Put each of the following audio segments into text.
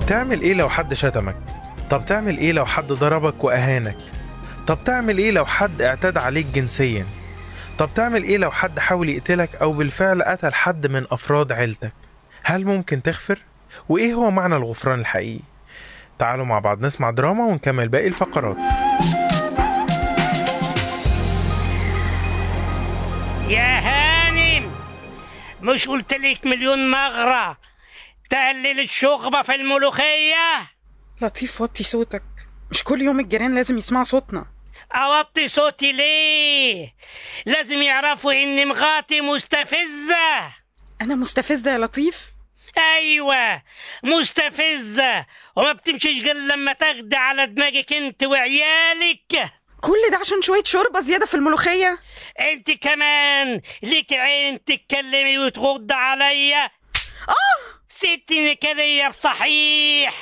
تعمل ايه لو حد شتمك طب تعمل ايه لو حد ضربك واهانك طب تعمل ايه لو حد اعتدى عليك جنسيا طب تعمل ايه لو حد حاول يقتلك او بالفعل قتل حد من افراد عيلتك هل ممكن تغفر وايه هو معنى الغفران الحقيقي تعالوا مع بعض نسمع دراما ونكمل باقي الفقرات يا هانم مش قلت لك مليون مرة تقلل الشغبة في الملوخية لطيف وطي صوتك مش كل يوم الجيران لازم يسمعوا صوتنا أوطي صوتي ليه لازم يعرفوا إن مغاتي مستفزة أنا مستفزة يا لطيف أيوة مستفزة وما بتمشيش غير لما تاخدي على دماغك انت وعيالك كل ده عشان شوية شوربة زيادة في الملوخية انت كمان ليك عين تتكلمي وترد عليا آه ست نكدية بصحيح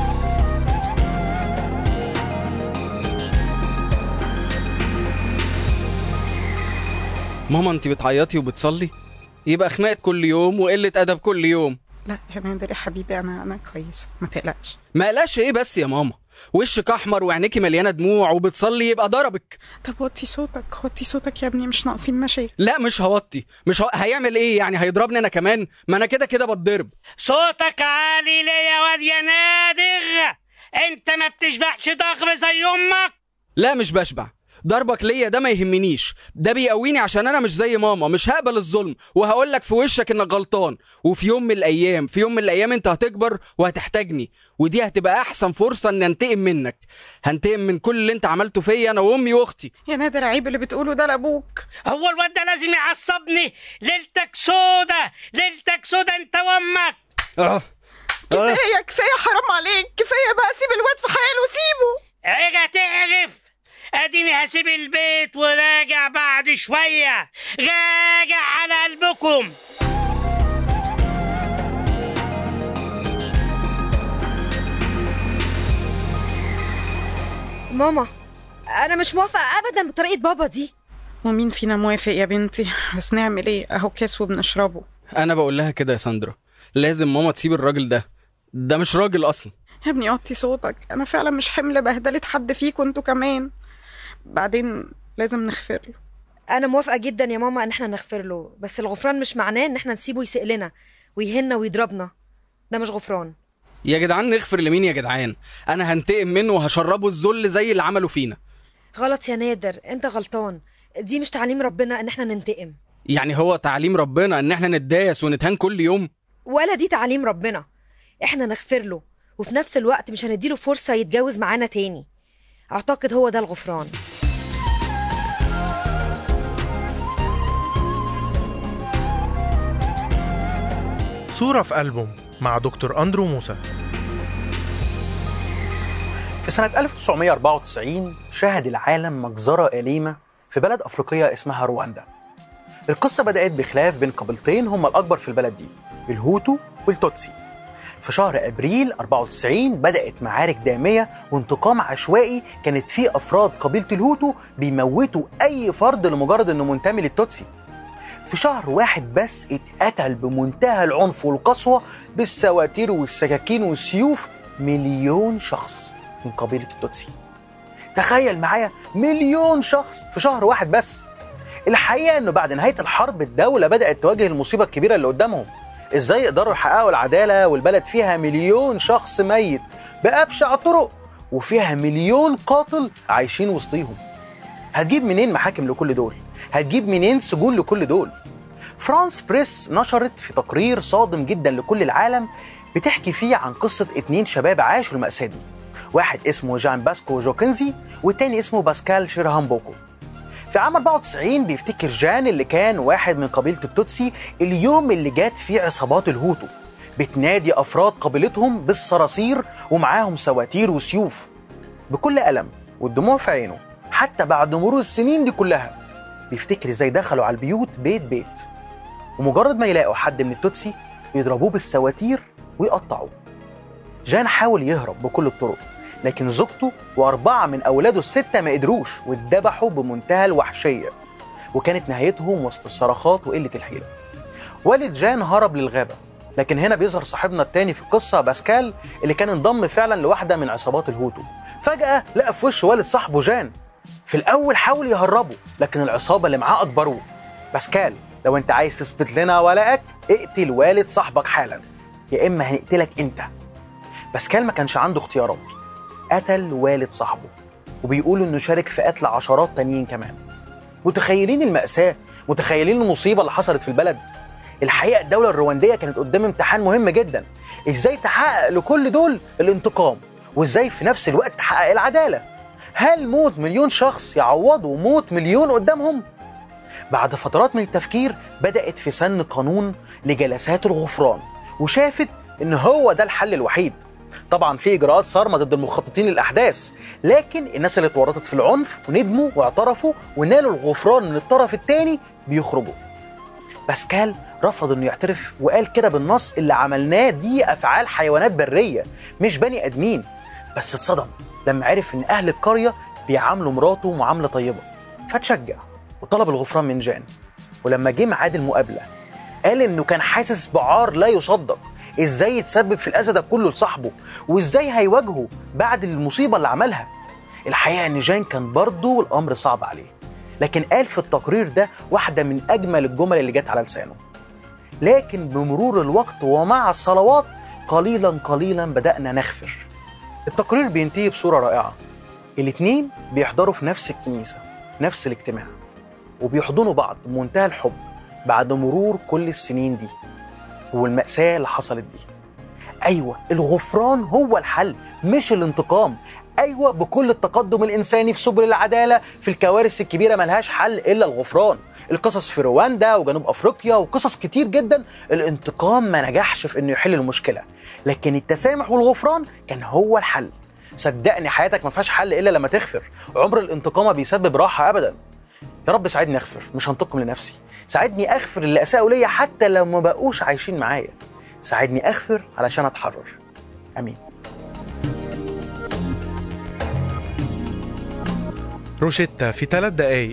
ماما انت بتعيطي وبتصلي يبقى خناقه كل يوم وقله ادب كل يوم لا يا نادر يا حبيبي أنا أنا كويسة ما تقلقش ما قلقش ايه بس يا ماما وشك احمر وعينيكي مليانه دموع وبتصلي يبقى ضربك طب وطي صوتك وطي صوتك يا ابني مش ناقصين مشاكل لا مش هوطي مش هو... هيعمل ايه يعني هيضربني انا كمان ما انا كده كده بتضرب صوتك عالي ليه يا واد يا نادر انت ما بتشبعش ضغر زي امك لا مش بشبع ضربك ليا ده ما يهمنيش ده بيقويني عشان انا مش زي ماما مش هقبل الظلم وهقول لك في وشك انك غلطان وفي يوم من الايام في يوم من الايام انت هتكبر وهتحتاجني ودي هتبقى احسن فرصه ان انتقم منك هنتقم من كل اللي انت عملته فيا انا وامي واختي يا نادر عيب اللي بتقوله ده لأبوك هو الواد ده لازم يعصبني ليلتك سودة ليلتك سودة انت وامك اه كفاية كفاية حرام عليك كفاية بقى سيب الواد في حاله سيبه عيجة تعرف اديني هسيب البيت وراجع بعد شوية راجع على قلبكم ماما انا مش موافقه ابدا بطريقه بابا دي ومين فينا موافق يا بنتي بس نعمل ايه اهو كاس وبنشربه انا بقول لها كده يا ساندرا لازم ماما تسيب الراجل ده ده مش راجل اصلا يا ابني وطي صوتك انا فعلا مش حمل بهدلة حد فيكم انتوا كمان بعدين لازم نغفر له انا موافقه جدا يا ماما ان احنا نغفر له بس الغفران مش معناه ان احنا نسيبه يسق لنا ويهنا ويضربنا ده مش غفران يا جدعان نغفر لمين يا جدعان انا هنتقم منه وهشربه الذل زي اللي عمله فينا غلط يا نادر انت غلطان دي مش تعليم ربنا ان احنا ننتقم يعني هو تعليم ربنا ان احنا نتداس ونتهان كل يوم ولا دي تعليم ربنا احنا نغفر له وفي نفس الوقت مش هنديله فرصه يتجوز معانا تاني اعتقد هو ده الغفران صورة في ألبوم مع دكتور أندرو موسى في سنة 1994 شهد العالم مجزرة أليمة في بلد أفريقية اسمها رواندا القصة بدأت بخلاف بين قبيلتين هما الأكبر في البلد دي الهوتو والتوتسي في شهر أبريل 94 بدأت معارك دامية وانتقام عشوائي كانت فيه أفراد قبيلة الهوتو بيموتوا أي فرد لمجرد إنه منتمي للتوتسي في شهر واحد بس اتقتل بمنتهى العنف والقسوة بالسواتير والسكاكين والسيوف مليون شخص من قبيلة التوتسي تخيل معايا مليون شخص في شهر واحد بس الحقيقة انه بعد نهاية الحرب الدولة بدأت تواجه المصيبة الكبيرة اللي قدامهم ازاي يقدروا يحققوا العدالة والبلد فيها مليون شخص ميت بأبشع الطرق وفيها مليون قاتل عايشين وسطيهم هتجيب منين محاكم لكل دول هتجيب منين سجون لكل دول فرانس بريس نشرت في تقرير صادم جدا لكل العالم بتحكي فيه عن قصة اتنين شباب عاشوا المأساة دي واحد اسمه جان باسكو جوكنزي والتاني اسمه باسكال شيرهامبوكو في عام 94 بيفتكر جان اللي كان واحد من قبيلة التوتسي اليوم اللي جات فيه عصابات الهوتو بتنادي أفراد قبيلتهم بالصراصير ومعاهم سواتير وسيوف بكل ألم والدموع في عينه حتى بعد مرور السنين دي كلها بيفتكر ازاي دخلوا على البيوت بيت بيت ومجرد ما يلاقوا حد من التوتسي يضربوه بالسواتير ويقطعوه جان حاول يهرب بكل الطرق لكن زوجته وأربعة من أولاده الستة ما قدروش واتذبحوا بمنتهى الوحشية وكانت نهايتهم وسط الصرخات وقلة الحيلة والد جان هرب للغابة لكن هنا بيظهر صاحبنا التاني في القصه باسكال اللي كان انضم فعلا لواحده من عصابات الهوتو فجاه لقى في وش والد صاحبه جان في الاول حاول يهربه لكن العصابه اللي معاه اجبروه باسكال لو انت عايز تثبت لنا ولاءك اقتل والد صاحبك حالا يا اما هنقتلك انت باسكال ما كانش عنده اختيارات قتل والد صاحبه وبيقولوا انه شارك في قتل عشرات تانيين كمان متخيلين المأساة متخيلين المصيبة اللي حصلت في البلد الحقيقة الدولة الرواندية كانت قدام امتحان مهم جدا ازاي تحقق لكل دول الانتقام وازاي في نفس الوقت تحقق العدالة هل موت مليون شخص يعوضوا موت مليون قدامهم؟ بعد فترات من التفكير بدأت في سن قانون لجلسات الغفران وشافت ان هو ده الحل الوحيد طبعا في اجراءات صارمه ضد المخططين للاحداث لكن الناس اللي اتورطت في العنف وندموا واعترفوا ونالوا الغفران من الطرف الثاني بيخرجوا باسكال رفض انه يعترف وقال كده بالنص اللي عملناه دي افعال حيوانات بريه مش بني ادمين بس اتصدم لما عرف ان اهل القريه بيعاملوا مراته معامله طيبه فتشجع وطلب الغفران من جان ولما جه ميعاد المقابله قال انه كان حاسس بعار لا يصدق ازاي يتسبب في الاذى ده كله لصاحبه وازاي هيواجهه بعد المصيبه اللي عملها الحقيقه ان جان كان برضه الامر صعب عليه لكن قال في التقرير ده واحده من اجمل الجمل اللي جت على لسانه لكن بمرور الوقت ومع الصلوات قليلا قليلا بدانا نغفر التقرير بينتهي بصوره رائعه الاتنين بيحضروا في نفس الكنيسه نفس الاجتماع وبيحضنوا بعض بمنتهى الحب بعد مرور كل السنين دي والمأساة اللي حصلت دي أيوة الغفران هو الحل مش الانتقام أيوة بكل التقدم الإنساني في سبل العدالة في الكوارث الكبيرة ملهاش حل إلا الغفران القصص في رواندا وجنوب أفريقيا وقصص كتير جدا الانتقام ما نجحش في إنه يحل المشكلة لكن التسامح والغفران كان هو الحل صدقني حياتك ما فيهاش حل إلا لما تغفر عمر الانتقام ما بيسبب راحة أبدا يا رب ساعدني اغفر مش هنتقم لنفسي ساعدني اغفر اللي اساءوا ليا حتى لو ما بقوش عايشين معايا ساعدني اغفر علشان اتحرر امين روشيتا في ثلاث دقايق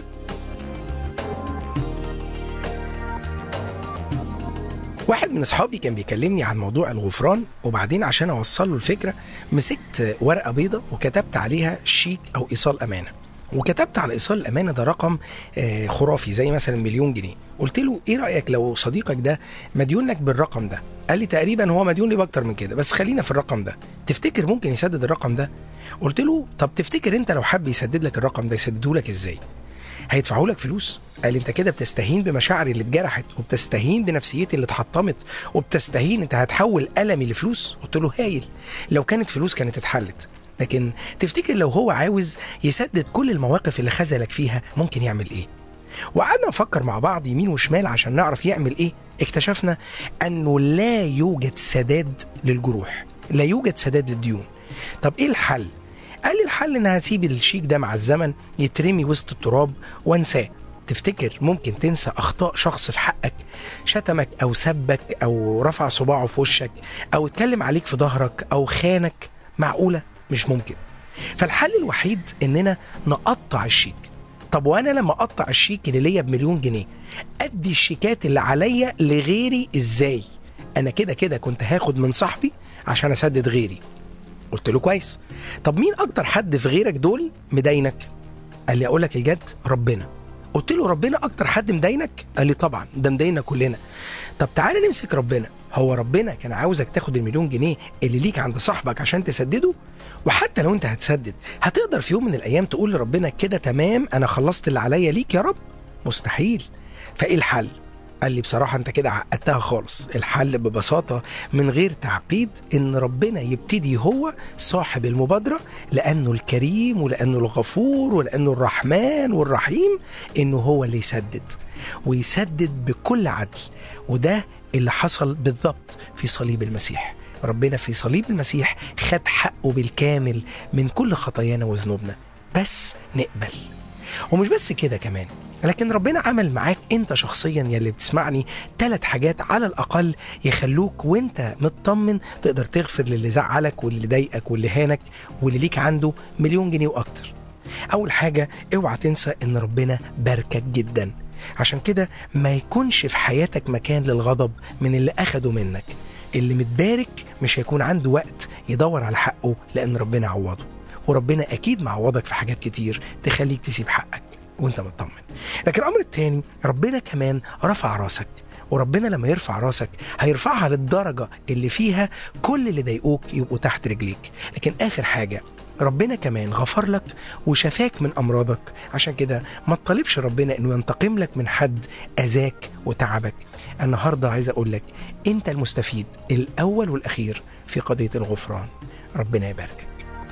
واحد من اصحابي كان بيكلمني عن موضوع الغفران وبعدين عشان اوصل له الفكره مسكت ورقه بيضة وكتبت عليها شيك او ايصال امانه وكتبت على ايصال الامانه ده رقم آه، خرافي زي مثلا مليون جنيه قلت له ايه رايك لو صديقك ده مديون لك بالرقم ده قال لي تقريبا هو مديون لي باكتر من كده بس خلينا في الرقم ده تفتكر ممكن يسدد الرقم ده قلت له طب تفتكر انت لو حب يسدد لك الرقم ده يسدده لك ازاي هيدفعوا لك فلوس قال لي انت كده بتستهين بمشاعري اللي اتجرحت وبتستهين بنفسيتي اللي اتحطمت وبتستهين انت هتحول المي لفلوس قلت له هايل لو كانت فلوس كانت اتحلت لكن تفتكر لو هو عاوز يسدد كل المواقف اللي خذلك فيها ممكن يعمل ايه وقعدنا نفكر مع بعض يمين وشمال عشان نعرف يعمل ايه اكتشفنا انه لا يوجد سداد للجروح لا يوجد سداد للديون طب ايه الحل قال لي الحل ان هسيب الشيك ده مع الزمن يترمي وسط التراب وانساه تفتكر ممكن تنسى اخطاء شخص في حقك شتمك او سبك او رفع صباعه في وشك او اتكلم عليك في ظهرك او خانك معقوله مش ممكن فالحل الوحيد اننا نقطع الشيك طب وانا لما اقطع الشيك اللي ليا بمليون جنيه ادي الشيكات اللي عليا لغيري ازاي انا كده كده كنت هاخد من صاحبي عشان اسدد غيري قلت له كويس طب مين اكتر حد في غيرك دول مداينك قال لي اقول لك الجد ربنا قلت له ربنا اكتر حد مداينك قال لي طبعا ده مدايننا كلنا طب تعالى نمسك ربنا هو ربنا كان عاوزك تاخد المليون جنيه اللي ليك عند صاحبك عشان تسدده وحتى لو انت هتسدد هتقدر في يوم من الايام تقول لربنا كده تمام انا خلصت اللي عليا ليك يا رب مستحيل فايه الحل قال لي بصراحة أنت كده عقدتها خالص الحل ببساطة من غير تعقيد إن ربنا يبتدي هو صاحب المبادرة لأنه الكريم ولأنه الغفور ولأنه الرحمن والرحيم إنه هو اللي يسدد ويسدد بكل عدل وده اللي حصل بالضبط في صليب المسيح ربنا في صليب المسيح خد حقه بالكامل من كل خطايانا وذنوبنا بس نقبل ومش بس كده كمان لكن ربنا عمل معاك انت شخصيا يا اللي بتسمعني ثلاث حاجات على الاقل يخلوك وانت مطمن تقدر تغفر للي زعلك واللي ضايقك واللي هانك واللي ليك عنده مليون جنيه واكتر اول حاجه اوعى تنسى ان ربنا باركك جدا عشان كده ما يكونش في حياتك مكان للغضب من اللي اخده منك اللي متبارك مش هيكون عنده وقت يدور على حقه لأن ربنا عوضه وربنا أكيد معوضك في حاجات كتير تخليك تسيب حقك وانت مطمن لكن الأمر التاني ربنا كمان رفع راسك وربنا لما يرفع راسك هيرفعها للدرجة اللي فيها كل اللي ضايقوك يبقوا تحت رجليك لكن آخر حاجة ربنا كمان غفر لك وشفاك من أمراضك عشان كده ما تطالبش ربنا إنه ينتقم لك من حد أذاك وتعبك النهاردة عايز أقول لك أنت المستفيد الأول والأخير في قضية الغفران ربنا يباركك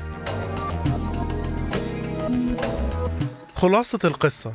خلاصة القصة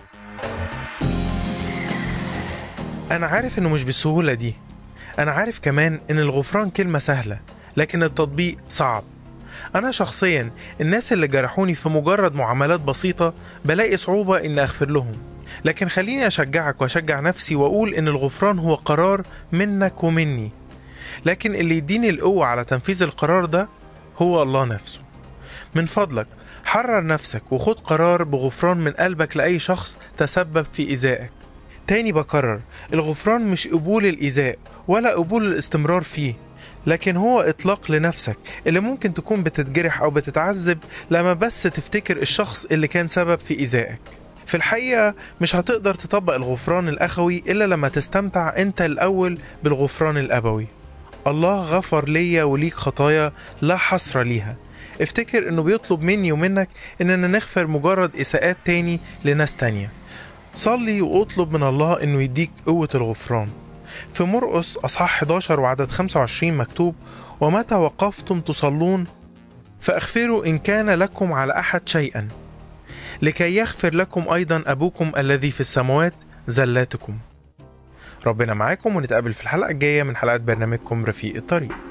أنا عارف إنه مش بالسهولة دي أنا عارف كمان إن الغفران كلمة سهلة لكن التطبيق صعب أنا شخصيا الناس اللي جرحوني في مجرد معاملات بسيطة بلاقي صعوبة إن أغفر لهم لكن خليني أشجعك وأشجع نفسي وأقول إن الغفران هو قرار منك ومني لكن اللي يديني القوة على تنفيذ القرار ده هو الله نفسه من فضلك حرر نفسك وخد قرار بغفران من قلبك لأي شخص تسبب في إيذائك تاني بكرر الغفران مش قبول الإيذاء ولا قبول الاستمرار فيه لكن هو إطلاق لنفسك اللي ممكن تكون بتتجرح أو بتتعذب لما بس تفتكر الشخص اللي كان سبب في إيذائك في الحقيقة مش هتقدر تطبق الغفران الأخوي إلا لما تستمتع أنت الأول بالغفران الأبوي الله غفر ليا وليك خطايا لا حصر ليها افتكر انه بيطلب مني ومنك اننا نغفر مجرد اساءات تاني لناس تانية صلي واطلب من الله انه يديك قوة الغفران في مرقس اصحاح 11 وعدد 25 مكتوب ومتى وقفتم تصلون فاغفروا ان كان لكم على احد شيئا لكي يغفر لكم ايضا ابوكم الذي في السماوات زلاتكم ربنا معاكم ونتقابل في الحلقة الجاية من حلقات برنامجكم رفيق الطريق